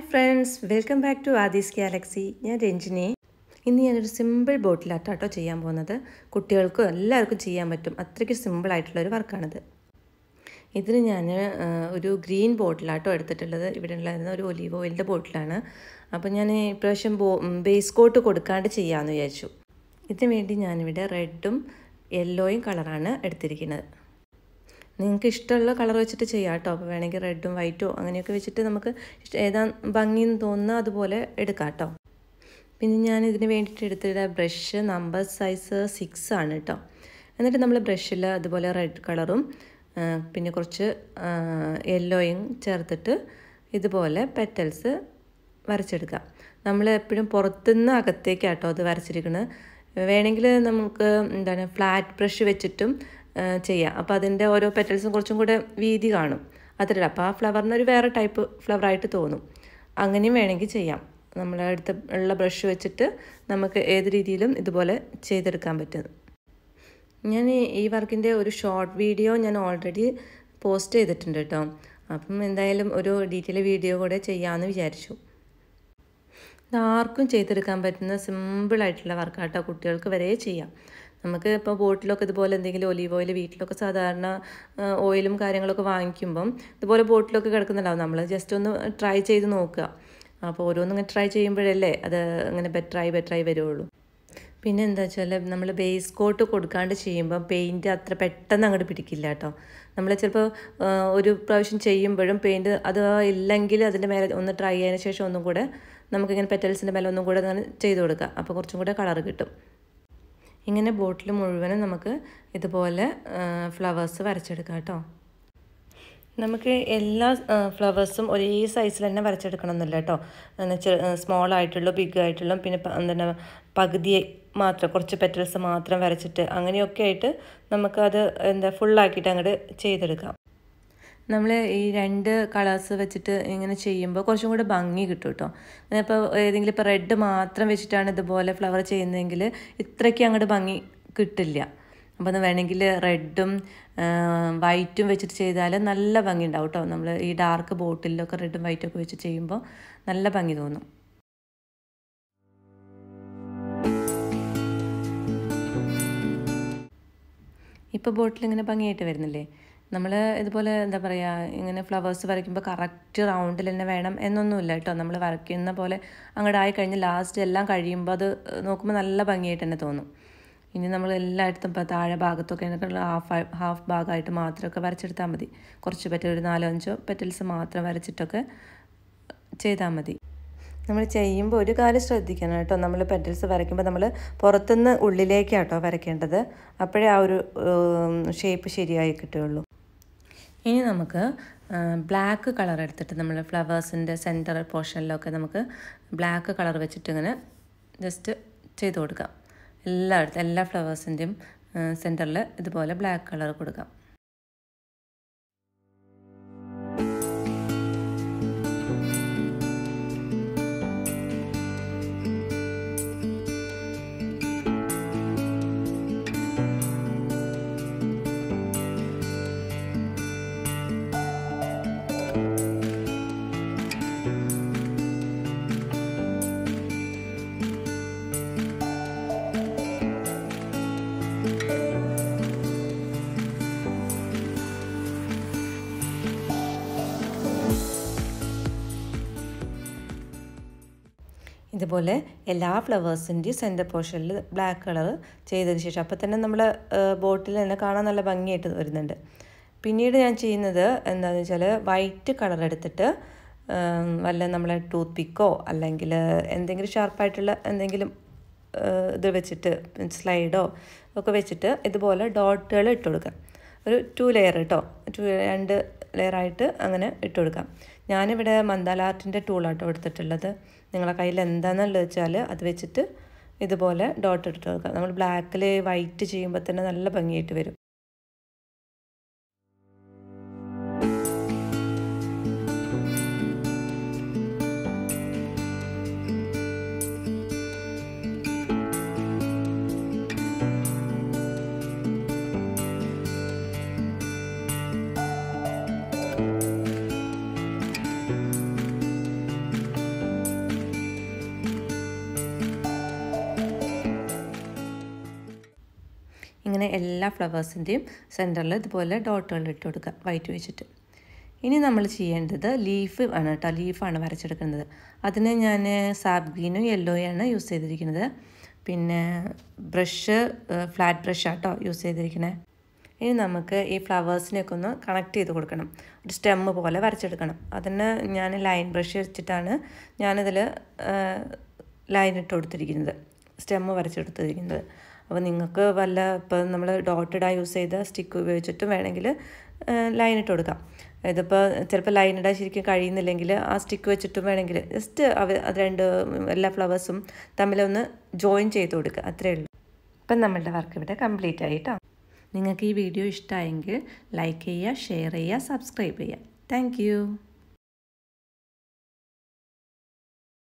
friends welcome back to Aadhi's galaxy ഞാൻ രഞ്ജിനി ഇന്ന് ഞാനൊരു സിമ്പിൾ ബോട്ടിലാട്ടോ ചെയ്യാൻ പോകുന്നത് കുട്ടികൾക്കും എല്ലാവർക്കും ചെയ്യാൻ പറ്റും അത്രയ്ക്ക് സിമ്പിളായിട്ടുള്ള ഒരു വർക്കാണിത് ഇതിന് ഞാൻ ഒരു ഗ്രീൻ ബോട്ടിലാട്ടോ എടുത്തിട്ടുള്ളത് ഇവിടെ ഉണ്ടായിരുന്ന ഒരു ഒലീവ് ഓയിലിൻ്റെ ബോട്ടിലാണ് അപ്പോൾ ഞാൻ ഇപ്രാവശ്യം ബോ ബേസ് കോട്ട് കൊടുക്കാണ്ട് ചെയ്യാമെന്ന് വിചാരിച്ചു ഇതിന് വേണ്ടി ഞാനിവിടെ റെഡും യെല്ലോയും കളറാണ് എടുത്തിരിക്കുന്നത് നിങ്ങൾക്ക് ഇഷ്ടമുള്ള കളർ വെച്ചിട്ട് ചെയ്യാം കേട്ടോ അപ്പോൾ വേണമെങ്കിൽ റെഡും വൈറ്റോ അങ്ങനെയൊക്കെ വെച്ചിട്ട് നമുക്ക് ഏതാ ഭംഗിയെന്ന് തോന്നുന്ന അതുപോലെ എടുക്കാം കേട്ടോ പിന്നെ ഞാൻ ഇതിന് വേണ്ടിയിട്ട് എടുത്തിട്ട് ബ്രഷ് നമ്പർ സൈസ് സിക്സ് ആണ് കേട്ടോ എന്നിട്ട് നമ്മൾ ബ്രഷിൽ അതുപോലെ റെഡ് കളറും പിന്നെ കുറച്ച് യെല്ലോയും ചേർത്തിട്ട് ഇതുപോലെ പെറ്റൽസ് വരച്ചെടുക്കാം നമ്മൾ എപ്പോഴും പുറത്തുനിന്ന് അകത്തേക്കാട്ടോ അത് വരച്ചിരിക്കുന്നത് വേണമെങ്കിൽ നമുക്ക് എന്താണ് ഫ്ലാറ്റ് ബ്രഷ് വെച്ചിട്ടും ചെയ്യാം അപ്പോൾ അതിൻ്റെ ഓരോ പെറ്റൽസും കുറച്ചും കൂടെ വീതി കാണും അത്രല്ല അപ്പോൾ ആ ഫ്ലവറിന് ഒരു വേറെ ടൈപ്പ് ഫ്ലവറായിട്ട് തോന്നും അങ്ങനെയും വേണമെങ്കിൽ ചെയ്യാം നമ്മുടെ അടുത്ത് ഉള്ള ബ്രഷ് വെച്ചിട്ട് നമുക്ക് ഏത് രീതിയിലും ഇതുപോലെ ചെയ്തെടുക്കാൻ പറ്റും ഞാൻ ഈ വർക്കിൻ്റെ ഒരു ഷോർട്ട് വീഡിയോ ഞാൻ ഓൾറെഡി പോസ്റ്റ് ചെയ്തിട്ടുണ്ട് കേട്ടോ അപ്പം എന്തായാലും ഒരു ഡീറ്റെയിൽ വീഡിയോ കൂടെ ചെയ്യാമെന്ന് വിചാരിച്ചു ഇതാർക്കും ചെയ്തെടുക്കാൻ പറ്റുന്ന സിമ്പിളായിട്ടുള്ള വർക്കാട്ടോ കുട്ടികൾക്ക് വരെ ചെയ്യാം നമുക്ക് ഇപ്പോൾ ബോട്ടിലൊക്കെ ഇതുപോലെ എന്തെങ്കിലും ഒലീവ് ഓയിൽ വീട്ടിലൊക്കെ സാധാരണ ഓയിലും കാര്യങ്ങളൊക്കെ വാങ്ങിക്കുമ്പം ഇതുപോലെ ബോട്ടിലൊക്കെ കിടക്കുന്നുണ്ടാവും നമ്മൾ ജസ്റ്റ് ഒന്ന് ട്രൈ ചെയ്ത് നോക്കുക അപ്പോൾ ഓരോന്നും ട്രൈ ചെയ്യുമ്പോഴല്ലേ അത് അങ്ങനെ ബെറ്ററായി ബെറ്ററായി വരുള്ളൂ പിന്നെ എന്താ വെച്ചാൽ നമ്മൾ ബേസ് കോട്ട് കൊടുക്കാണ്ട് ചെയ്യുമ്പോൾ പെയിൻറ്റ് അത്ര പെട്ടെന്ന് അങ്ങോട്ട് പിടിക്കില്ല കേട്ടോ നമ്മൾ ചിലപ്പോൾ ഒരു പ്രാവശ്യം ചെയ്യുമ്പോഴും പെയിൻറ്റ് അത് ഇല്ലെങ്കിൽ അതിൻ്റെ മേലെ ഒന്ന് ട്രൈ ചെയ്തതിന് ശേഷം ഒന്നും കൂടെ നമുക്കിങ്ങനെ പെറ്റൽസിൻ്റെ മേലെ ഒന്നും കൂടെ അങ്ങനെ ചെയ്ത് കൊടുക്കാം അപ്പോൾ കുറച്ചും കൂടെ കളർ കിട്ടും ഇങ്ങനെ ബോട്ടിൽ മുഴുവനും നമുക്ക് ഇതുപോലെ ഫ്ലവേഴ്സ് വരച്ചെടുക്കാം കേട്ടോ നമുക്ക് എല്ലാ ഫ്ലവേഴ്സും ഒരേ സൈസിൽ തന്നെ വരച്ചെടുക്കണം എന്നില്ല കേട്ടോ സ്മോൾ ആയിട്ടുള്ള ബിഗ് ആയിട്ടുള്ള പിന്നെ എന്താണ് പകുതി മാത്രം കുറച്ച് പെറ്റൽസ് മാത്രം വരച്ചിട്ട് അങ്ങനെയൊക്കെ ആയിട്ട് നമുക്കത് എന്താ ഫുള്ളാക്കിയിട്ട് അങ്ങോട്ട് ചെയ്തെടുക്കാം നമ്മൾ ഈ രണ്ട് കളേഴ്സ് വെച്ചിട്ട് ഇങ്ങനെ ചെയ്യുമ്പോൾ കുറച്ചും കൂടെ ഭംഗി കിട്ടും കേട്ടോ ഇപ്പോൾ ഏതെങ്കിലും ഇപ്പോൾ റെഡ് മാത്രം വെച്ചിട്ടാണ് ഇതുപോലെ ഫ്ലവർ ചെയ്യുന്നതെങ്കിൽ ഇത്രയ്ക്ക് അങ്ങോട്ട് ഭംഗി കിട്ടില്ല അപ്പോൾ അത് വേണമെങ്കിൽ റെഡും വൈറ്റും വെച്ചിട്ട് ചെയ്താൽ നല്ല ഭംഗി ഉണ്ടാവും കേട്ടോ നമ്മൾ ഈ ഡാർക്ക് ബോട്ടിലൊക്കെ റെഡും വൈറ്റും ഒക്കെ വെച്ച് ചെയ്യുമ്പോൾ നല്ല ഭംഗി തോന്നും ഇപ്പോൾ ബോട്ടിൽ ഇങ്ങനെ ഭംഗിയായിട്ട് വരുന്നില്ലേ നമ്മൾ ഇതുപോലെ എന്താ പറയുക ഇങ്ങനെ ഫ്ലവേഴ്സ് വരയ്ക്കുമ്പോൾ കറക്റ്റ് റൗണ്ടിൽ തന്നെ വേണം എന്നൊന്നുമില്ല കേട്ടോ നമ്മൾ വരയ്ക്കുന്ന പോലെ അങ്ങോട്ട് ആയി കഴിഞ്ഞ് ലാസ്റ്റ് എല്ലാം കഴിയുമ്പോൾ അത് നോക്കുമ്പോൾ നല്ല ഭംഗിയായിട്ട് തന്നെ തോന്നും ഇനി നമ്മൾ എല്ലായിടത്തും ഇപ്പോൾ താഴെ ഭാഗത്തൊക്കെ ഹാഫ് ഹാഫ് ഭാഗമായിട്ട് മാത്രമൊക്കെ വരച്ചെടുത്താൽ മതി കുറച്ച് പെറ്റൽ ഒരു നാലോ അഞ്ചോ പെറ്റൽസ് മാത്രം വരച്ചിട്ടൊക്കെ ചെയ്താൽ മതി നമ്മൾ ചെയ്യുമ്പോൾ ഒരു കാര്യം ശ്രദ്ധിക്കണം കേട്ടോ നമ്മൾ പെറ്റൽസ് വരയ്ക്കുമ്പോൾ നമ്മൾ പുറത്തുനിന്ന് ഉള്ളിലേക്കാട്ടോ വരയ്ക്കേണ്ടത് അപ്പോഴേ ആ ഒരു ഷേപ്പ് ശരിയായി കിട്ടുകയുള്ളൂ ഇനി നമുക്ക് ബ്ലാക്ക് കളർ എടുത്തിട്ട് നമ്മൾ ഫ്ലവേഴ്സിൻ്റെ സെൻറ്റർ പോർഷനിലൊക്കെ നമുക്ക് ബ്ലാക്ക് കളർ വെച്ചിട്ട് ഇങ്ങനെ ജസ്റ്റ് ചെയ്ത് കൊടുക്കാം എല്ലായിടത്തും എല്ലാ ഫ്ലവേഴ്സിൻ്റെയും സെൻറ്ററിൽ ഇതുപോലെ ബ്ലാക്ക് കളർ കൊടുക്കാം ഇതുപോലെ എല്ലാ ഫ്ലവേഴ്സിൻ്റെയും സെൻറ്റർ പോർഷനിൽ ബ്ലാക്ക് കളർ ചെയ്തതിന് ശേഷം അപ്പോൾ തന്നെ നമ്മൾ ബോട്ടിൽ തന്നെ കാണാൻ നല്ല ഭംഗിയായിട്ട് വരുന്നുണ്ട് പിന്നീട് ഞാൻ ചെയ്യുന്നത് എന്താണെന്ന് വെച്ചാൽ വൈറ്റ് കളർ എടുത്തിട്ട് വല്ല നമ്മളെ ടൂത്ത് പിക്കോ അല്ലെങ്കിൽ എന്തെങ്കിലും ഷാർപ്പായിട്ടുള്ള എന്തെങ്കിലും ഇത് വെച്ചിട്ട് സ്ലൈഡോ ഒക്കെ വെച്ചിട്ട് ഇതുപോലെ ഡോട്ടുകൾ ഇട്ട് കൊടുക്കാം ഒരു ടു ലെയർ കേട്ടോ ടു രണ്ട് ലെയറായിട്ട് അങ്ങനെ ഇട്ട് കൊടുക്കാം ഞാനിവിടെ മന്ദാല ആർട്ടിൻ്റെ ടൂളാട്ടോ എടുത്തിട്ടുള്ളത് നിങ്ങളെ കയ്യിൽ എന്താണെന്നുള്ളത് വെച്ചാൽ അത് വെച്ചിട്ട് ഇതുപോലെ ഡോട്ട് ഇട്ട് കൊടുക്കാം നമ്മൾ ബ്ലാക്കിൽ വൈറ്റ് ചെയ്യുമ്പോൾ തന്നെ നല്ല ഭംഗിയായിട്ട് വരും അങ്ങനെ എല്ലാ ഫ്ലവേഴ്സിൻ്റെയും സെൻറ്ററിൽ ഇതുപോലെ ഡോട്ടുകൾ ഇട്ട് കൊടുക്കുക വൈറ്റ് വെച്ചിട്ട് ഇനി നമ്മൾ ചെയ്യേണ്ടത് ലീഫ് ആണ് കേട്ടോ ലീഫാണ് വരച്ചെടുക്കുന്നത് അതിന് ഞാൻ സാബ് ഗ്രീനും യെല്ലോയാണ് യൂസ് ചെയ്തിരിക്കുന്നത് പിന്നെ ബ്രഷ് ഫ്ലാറ്റ് ബ്രഷാട്ടോ യൂസ് ചെയ്തിരിക്കുന്നത് ഇനി നമുക്ക് ഈ ഫ്ലവേഴ്സിനെയൊക്കെ ഒന്ന് കണക്ട് ചെയ്ത് കൊടുക്കണം ഒരു സ്റ്റെമ്മ് പോലെ വരച്ചെടുക്കണം അതിന് ഞാൻ ലൈൻ ബ്രഷ് വെച്ചിട്ടാണ് ഞാനിതിൽ ലൈൻ ഇട്ട് കൊടുത്തിരിക്കുന്നത് സ്റ്റെമ്മ് വരച്ചെടുത്തിരിക്കുന്നത് അപ്പോൾ നിങ്ങൾക്ക് വല്ല ഇപ്പോൾ നമ്മൾ ഡോട്ടഡായി യൂസ് ചെയ്ത സ്റ്റിക്ക് ഉപയോഗിച്ചിട്ടും വേണമെങ്കിൽ ലൈൻ ഇട്ട് കൊടുക്കാം ഇതിപ്പോൾ ചിലപ്പോൾ ലൈൻ ഇടാൻ ശരിക്കും കഴിയുന്നില്ലെങ്കിൽ ആ സ്റ്റിക്ക് വെച്ചിട്ടും വേണമെങ്കിൽ ജസ്റ്റ് അവ അത് രണ്ട് എല്ലാ ഫ്ലവേഴ്സും തമ്മിലൊന്ന് ജോയിൻ ചെയ്ത് കൊടുക്കുക അത്രയേ ഉള്ളൂ ഇപ്പം നമ്മളുടെ വർക്ക് ഇവിടെ കംപ്ലീറ്റ് ആയിട്ടോ നിങ്ങൾക്ക് ഈ വീഡിയോ ഇഷ്ടമായെങ്കിൽ ലൈക്ക് ചെയ്യുക ഷെയർ ചെയ്യുക സബ്സ്ക്രൈബ് ചെയ്യുക താങ്ക്